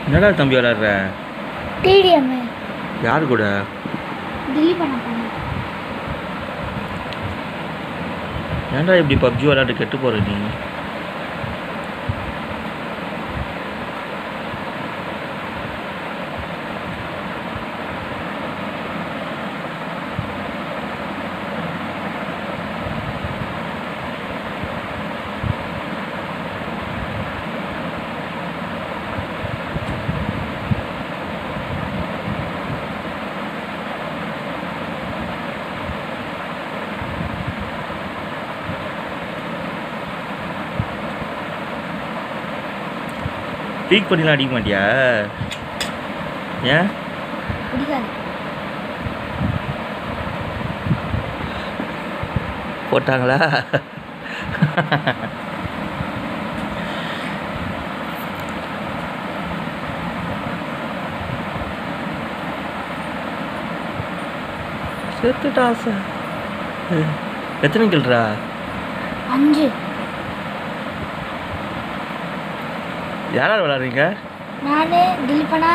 என்னடா தம்பி விளாட்ற டிடிஎம் யார் கூட delete பண்ண போனேன் ஏன்டா இப்படி பப்ஜி விளாட்டு கெட்டு போற நீ பீக் பண்ணிலாம் அடிக்க மாட்டியா ஏன் பிடிக்காது போட்டாங்களா செத்துட்டா சார் எத்தனை கில்றா அஞ்சு யாரார் விளாட்றீங்க நானு திலீபனா